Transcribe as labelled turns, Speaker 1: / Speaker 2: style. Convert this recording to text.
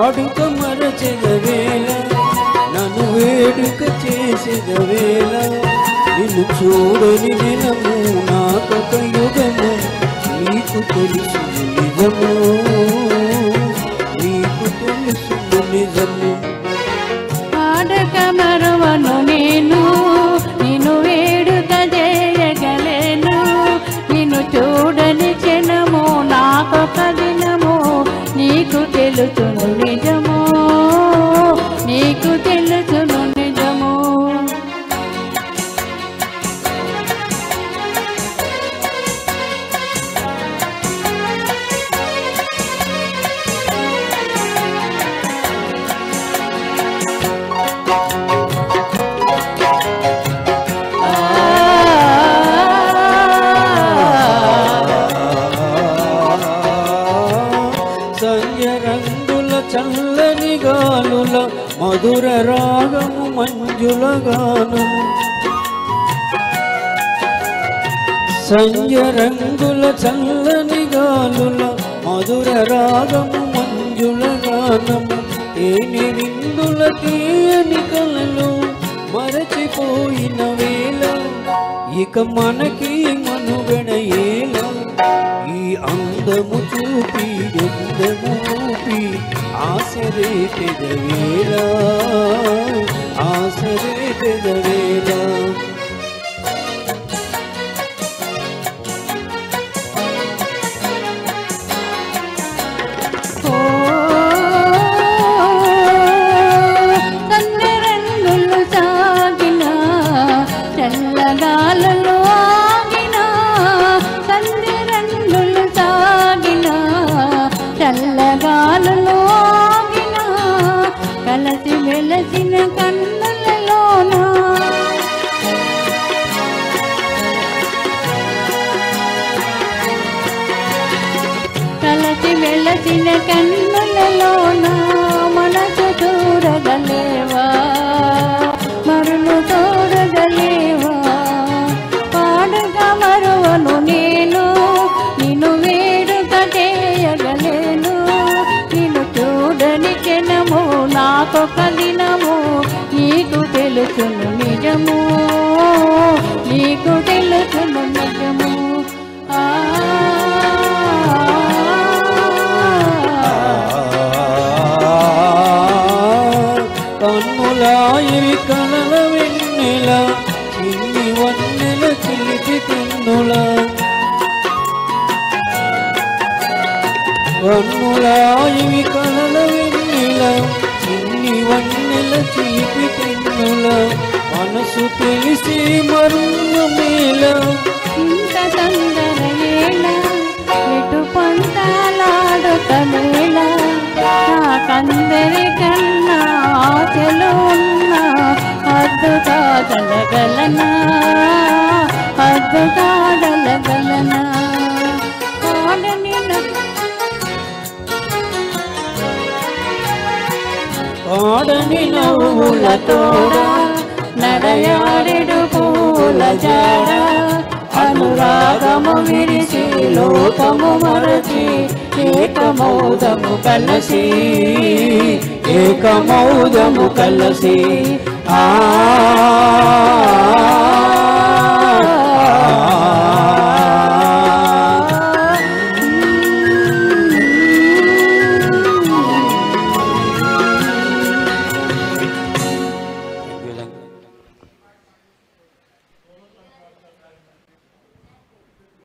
Speaker 1: వాడుక మరచెదవేళ నన్ను వేడుక చేసేదవేళ నిన్ను చూడని దినము నాకొక యుగము నీకు తెలుసు నిజము నీకు తెలుసు నిజము
Speaker 2: పాడక మరువను నేను నిన్ను వేడుక చేయగలేను నిన్ను చూడని క్షణము నాకొక దినము నీకు తెలుసును నిజము నీకు తెలుసును నిజము
Speaker 1: సంధ్య రంగుల చల్లని గాలుల మధుర రాగము మంజుల గానము సంధ్య రంగుల చల్లని గాలుల మధుర రాగము మంజుల గానము తేనె విందుల తీయని కలలు మరచిపోయిన వేళ ఇక మనకి మనుగడ ఏల ఈ అందము చూపి ఎందము చూపి ఆసరే పెదవేళ ఆసరే పెదవేళ
Speaker 2: ఓ కన్నెరంగులు సాగిన చల్లగాలలో ఆగిన కన్నెరంగులు సాగిన చల్లగాలలో ఆగిన కలసి వెలసిన కన్నులలోనా కలసి వెలసిన కన్నులలోన మనసు చూడగలేవా మరులు చూడగలేవా పాడుగా మరువను నేను నిన్ను వేడుక చేయగలేను నిన్ను చూడని క్షణము నాకొక దినము నీకు తెలుసును నిజము నీకు తెలుసును నిజము ఆ
Speaker 1: కన్నులాయిరి కలల వెన్నెల చిన్ని వన్నెల చిలిపి కన్నుల కన్నులాయిరి కలల వెన్నెల చిన్ని వన్నెల చిలిపి కన్నుల మనసు తెలిసి మరున్న మేళ
Speaker 2: ఇంత తొందర ఏల ఎటు పొందాలాడుత మేళ నాకందరి కన్నా ఆశలు ఉన్న అద్దు కాదలగలనా అద్దు కాదలగలనా ఆడని
Speaker 1: ఆడని
Speaker 2: నవ్వుల తోడ నడయాడెడు పూల జాడ అనురాగము విరిసి లోకము మరచి ఏకమౌదము కలసి
Speaker 1: ఏకమౌదము కలసి ఆ